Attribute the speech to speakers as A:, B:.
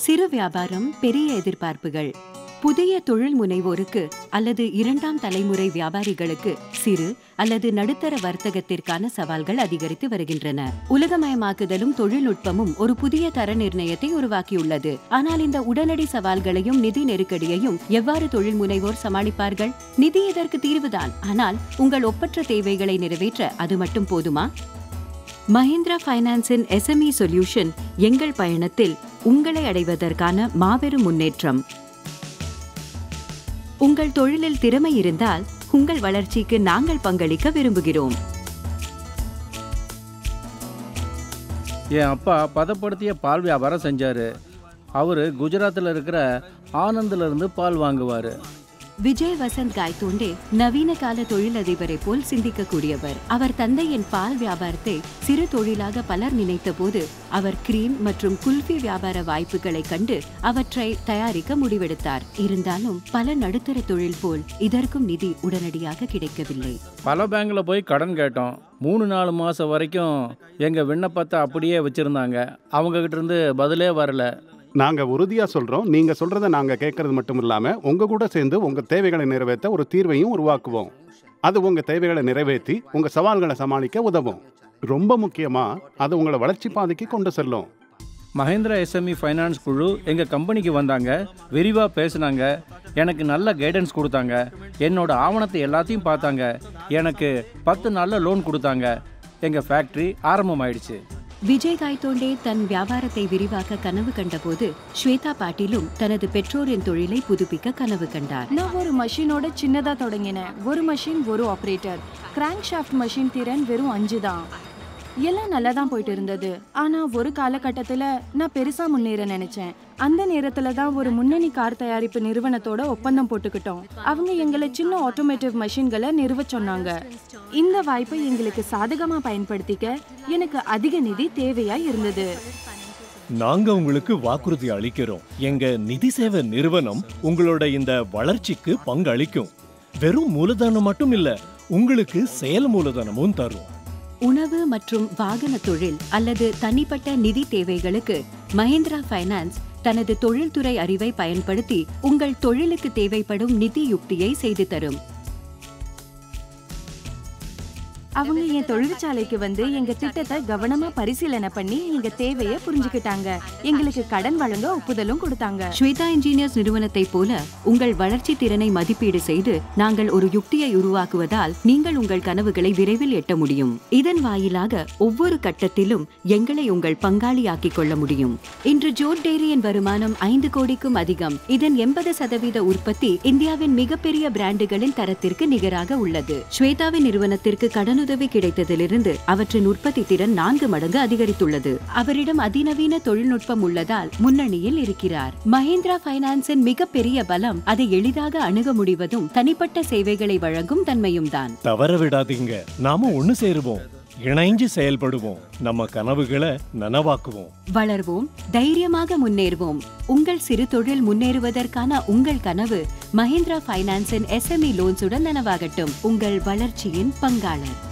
A: சிறு வியாபாரம் பெரிய எதிர்பார்ப்புகள் புதிய தொழில் முனைவோருக்கு அல்லது இரண்டாம் தலைமுறை வியாபாரிகளுக்கு சிறு அல்லது நடுத்தர வர்த்தகத்திற்கான சவால்கள் அதிகரித்து வருகின்றன உலகமயமாக்குதலும் தொழில்நுட்பமும் ஒரு புதிய தர நிர்ணயத்தை உருவாக்கியுள்ளது ஆனால் இந்த உடனடி சவால்களையும் நிதி நெருக்கடியையும் எவ்வாறு தொழில் முனைவோர் சமாளிப்பார்கள் நிதி இதற்கு தீர்வுதான் ஆனால் உங்கள் ஒப்பற்ற தேவைகளை நிறைவேற்ற அது மட்டும் போதுமா மஹிந்திரா ஃபைனான்ஸின் எஸ்எம்இ சொல்யூஷன் எங்கள் பயணத்தில் உங்களை அடைவதற்கான மாபெரும் முன்னேற்றம் உங்கள் தொழிலில் திறமை இருந்தால் உங்கள் வளர்ச்சிக்கு நாங்கள் பங்களிக்க விரும்புகிறோம்
B: என் அப்பா பதப்படுத்திய பால் வியாபாரம் செஞ்சார் அவர் குஜராத்தில் இருக்கிற ஆனந்தில் இருந்து பால் வாங்குவார்
A: விஜய் வசந்த் காய்தோண்டே நவீன கால தொழிலதிபரை போல் சிந்திக்கக்கூடியவர் அவர் தந்தையின் பால் வியாபாரத்தை சிறு தொழிலாக பலர் நினைத்த போது அவர் கிரீம் மற்றும் குல்ஃபி வியாபார வாய்ப்புகளை கண்டு அவற்றை தயாரிக்க முடிவெடுத்தார் இருந்தாலும் பல நடுத்தர தொழில் போல் இதற்கும் நிதி உடனடியாக கிடைக்கவில்லை
B: பல பேங்க்ல போய் கடன் கேட்டோம் மூணு நாலு மாதம் வரைக்கும் எங்கள் விண்ணப்பத்தை அப்படியே வச்சுருந்தாங்க அவங்ககிட்ட இருந்து பதிலே வரல
C: நாங்க உறுதியா சொல்றோம் நீங்க சொல்றத நாங்க கேட்கறது மட்டும் இல்லாம உங்க கூட சேர்ந்து உங்க தேவைகளை நிறைவேற்ற ஒரு தீர்வையும் உருவாக்குவோம் அது உங்க தேவைகளை நிறைவேற்றி உங்க சவால்களை சமாளிக்க உதவும் ரொம்ப முக்கியமா அது உங்களை வளர்ச்சி பாதைக்கு கொண்டு செல்லும்
B: மஹேந்திரா எஸ்எம்இ ஃபைனான்ஸ் குழு எங்கள் கம்பெனிக்கு வந்தாங்க விரிவாக பேசுனாங்க எனக்கு நல்ல கைடன்ஸ் கொடுத்தாங்க என்னோட ஆவணத்தை எல்லாத்தையும் பார்த்தாங்க எனக்கு பத்து நாளில் லோன் கொடுத்தாங்க எங்கள் ஃபேக்ட்ரி ஆரம்பமாயிடுச்சு
A: விஜய் காய்தோண்டே தன் வியாபாரத்தை விரிவாக்க கனவு கண்டபோது ஸ்வேதா பாட்டீலும் தனது பெற்றோரின் தொழிலை புதுப்பிக்க கனவு கண்டார்
D: நான் ஒரு மஷினோட சின்னதா தொடங்கினேன் ஒரு மஷின் ஒரு ஆப்ரேட்டர் கிராங்க் ஷாஃப்ட் மஷின் திறன் வெறும் அஞ்சு தான் எல்லாம் நல்லா தான் போயிட்டு இருந்தது ஆனா ஒரு காலகட்டத்துல நான் பெருசா முன்னேற நினைச்சேன் அந்த நேரத்துல தான் ஒரு முன்னணி கார் தயாரிப்பு நிறுவனத்தோட ஒப்பந்தம் போட்டுக்கிட்டோம் அவங்க எங்களை சின்ன ஆட்டோமேட்டிவ் மஷின்களை நிறுவ சொன்னாங்க இந்த வாய்ப்பை எங்களுக்கு சாதகமா பயன்படுத்திக்க எனக்கு அதிக நிதி தேவையா இருந்தது
E: நாங்க உங்களுக்கு வாக்குறுதி அளிக்கிறோம் எங்க நிதி சேவை நிறுவனம் உங்களோட இந்த வளர்ச்சிக்கு பங்களிக்கும் வெறும் மூலதனம் மட்டும் இல்ல உங்களுக்கு செயல் மூலதனமும் தரும்
A: உணவு மற்றும் வாகன தொழில் அல்லது தனிப்பட்ட நிதி தேவைகளுக்கு மஹிந்திரா ஃபைனான்ஸ் தனது தொழில்துறை அறிவை பயன்படுத்தி உங்கள் தொழிலுக்கு தேவைப்படும் நிதி யுக்தியை செய்து தரும்
D: அவங்க என் தொழிற்சாலைக்கு வந்து எங்க திட்டத்தை கவனமா பரிசீலனை பண்ணி எங்க தேவையை புரிஞ்சுக்கிட்டாங்க எங்களுக்கு கடன் வழங்க ஒப்புதலும் கொடுத்தாங்க
A: ஸ்வேதா இன்ஜினியர்ஸ் நிறுவனத்தைப் போல உங்கள் வளர்ச்சி திறனை மதிப்பீடு செய்து நாங்கள் ஒரு யுக்தியை உருவாக்குவதால் நீங்கள் உங்கள் கனவுகளை விரைவில் எட்ட முடியும் இதன் வாயிலாக ஒவ்வொரு கட்டத்திலும் எங்களை உங்கள் பங்காளியாக்கிக் கொள்ள முடியும் இன்று ஜோட் டெய்ரியின் வருமானம் ஐந்து கோடிக்கும் அதிகம் இதன் எண்பது சதவீத உற்பத்தி இந்தியாவின் மிகப்பெரிய பிராண்டுகளின் தரத்திற்கு நிகராக உள்ளது ஸ்வேதாவின் நிறுவனத்திற்கு கடனுதவி கிடைத்ததிலிருந்து அவற்றின் உற்பத்தி திறன் நான்கு மடங்கு அதிகரித்துள்ளது அவரிடம் அதிநவீன தொழில்நுட்பம் உள்ளதால் முன்னணியில் இருக்கிறார் மஹிந்திரா பைனான்ஸின் மிகப்பெரிய பலம் அதை எளிதாக அணுக முடிவதும் தனிப்பட்ட சேவைகளை வழங்கும் தன்மையும் தான்
E: தவற விடாதீங்க நாம ஒண்ணு சேருவோம் இணைஞ்சு செயல்படுவோம் நம்ம கனவுகளை நனவாக்குவோம்
A: வளர்வோம் தைரியமாக முன்னேறுவோம் உங்கள் சிறு தொழில் முன்னேறுவதற்கான உங்கள் கனவு மஹிந்திரா பைனான்ஸின் எஸ்எம்இ லோன்ஸுடன் நனவாகட்டும் உங்கள் வளர்ச்சியின் பங்காளர்